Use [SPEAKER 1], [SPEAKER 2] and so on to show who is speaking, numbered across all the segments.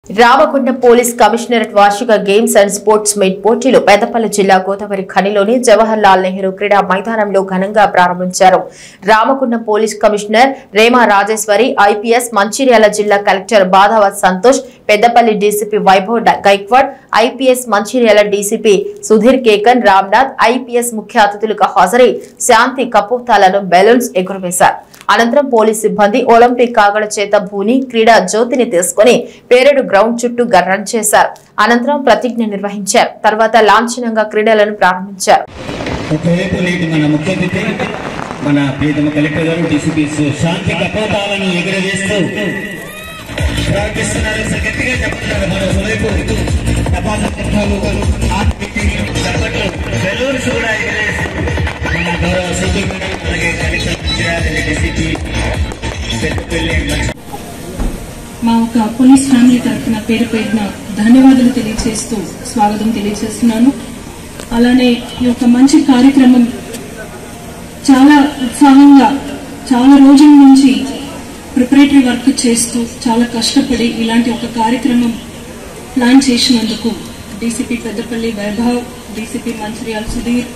[SPEAKER 1] Ramagundam police commissionerate వార్షిక games and sports meet పోటీలు పెద్దపల్లి జిల్లా గోదావరి ఖనిలోని జవహర్ లాల్ నెహ్రూ క్రీడా మైదానంలో ఘనంగా ప్రారంభించారు Ramagundam police commissioner Rema Rajeshwari IPS Mancherial జిల్లా కలెక్టర్ బాధావత్ సంతోష్ పెద్దపల్లి డీసీపీ వైభవ్ డ- Gaikwad IPS Mancherial DCP Sudhir Kekan Ramnath IPS ముఖ్య అతిథులుగా హాజరై శాంతి కపోతాలను బెలూన్స్ ఎగురవేశారు అనంతరం పోలీస్ సిబ్బంది ఒలింపిక్ కాగడ చేత భూని క్రీడా జ్యోతిని తీసుకుని పేరేడు గ్రౌండ్ చుట్టూ రన్ చేశారు అనంతరం ప్రతిజ్ఞ నిర్వహించారు తర్వాత లాంఛనంగా క్రీడలను ప్రారంభించారు
[SPEAKER 2] ఒకవైపు నేటి మన ముఖ్య అతిథి మన ప్రియతమ కలెక్టర్ గారు డీసీపీ శాంతి కపోతాలను ఎగురవేస్తూ ప్రార్థిస్తున్నారు సార్ గట్టిగా చెప్తున్నారు మరోవైపు తపాల చట్టాలు ఆర్టిఫిషియల్ చప్పట్లు బెలూన్స్ కూడా ఎగరేస్తూ మన గౌరవ సిపి మేడం అలాగే కలెక్టర్ మంచిర్యాల డీసీపీ పెద్దపల్లి మంచి
[SPEAKER 3] మా ఒక పోలీస్ ఫ్యామిలీ తరఫున పేరు పేరున ధన్యవాదాలు తెలియజేస్తూ స్వాగతం తెలియజేస్తున్నాను అలానే ఈ యొక్క మంచి కార్యక్రమం చాలా ఉత్సాహంగా చాలా రోజుల నుంచి ప్రిపరేటరీ వర్క్ చేస్తూ చాలా కష్టపడి ఇలాంటి ఒక కార్యక్రమం ప్లాన్ చేసినందుకు DCP Peddapalli Vaibhav DCP Mancherial Sudhir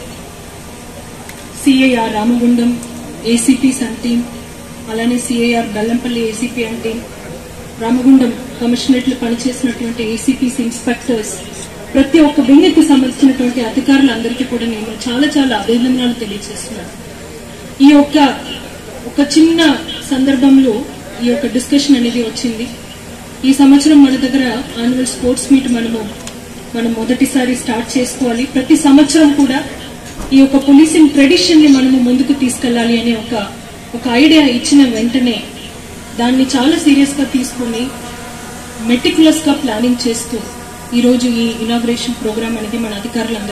[SPEAKER 3] CIR Ramagundam ACP సన్ టీం అలానే CIR Bellampalli ACP and team Ramagundam కమిషనరేట్లు పనిచేసినటువంటి ఏసీపీస్ ఇన్స్పెక్టర్స్ ప్రతి ఒక్క వింగ్కి సంబంధించినటువంటి అధికారులందరికీ కూడా నేను చాలా చాలా అభినందనలు తెలియజేస్తున్నాను ఈ యొక్క ఒక చిన్న సందర్భంలో ఈ యొక్క డిస్కషన్ అనేది వచ్చింది ఈ సంవత్సరం మన దగ్గర యాన్యువల్ స్పోర్ట్స్ మీట్ మనము మనం మొదటిసారి స్టార్ట్ చేసుకోవాలి ప్రతి సంవత్సరం కూడా ఈ యొక్క పోలీసింగ్ ట్రెడిషన్ ని మనము ముందుకు తీసుకెళ్లాలి అనే ఒక ఒక ఐడియా ఇచ్చిన వెంటనే దాన్ని చాలా సీరియస్ గా తీసుకుని మెటికులస్ గా ప్లానింగ్ చేస్తూ ఈ రోజు ఈ ఇనాగ్రేషన్ ప్రోగ్రామ్ అనేది మన అధికారులందరూ